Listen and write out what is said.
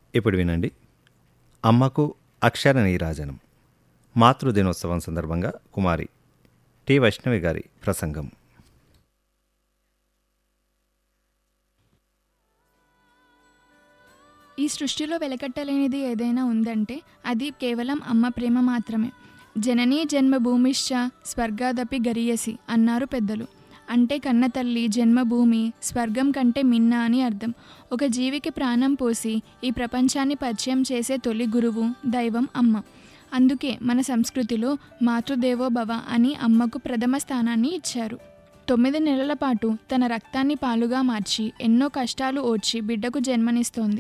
ఇప్పుడు వినండి అమ్మకు అక్షర నీరాజనం మాతృదినోత్సవం సందర్భంగా కుమారి టి వైష్ణవి గారి ప్రసంగం ఈ సృష్టిలో వెలకట్టలేనిది ఏదైనా ఉందంటే అది కేవలం అమ్మ ప్రేమ మాత్రమే జననీ జన్మభూమిశ్చ స్వర్గాదపి గరియసి అన్నారు పెద్దలు అంటే కన్న తల్లి జన్మభూమి స్వర్గం కంటే మిన్న అని అర్థం ఒక జీవికి ప్రాణం పోసి ఈ ప్రపంచాన్ని పరిచయం చేసే తొలి గురువు దైవం అమ్మ అందుకే మన సంస్కృతిలో మాతృదేవో భవ అని అమ్మకు ప్రథమ స్థానాన్ని ఇచ్చారు తొమ్మిది నెలల పాటు తన రక్తాన్ని పాలుగా మార్చి ఎన్నో కష్టాలు ఓర్చి బిడ్డకు జన్మనిస్తోంది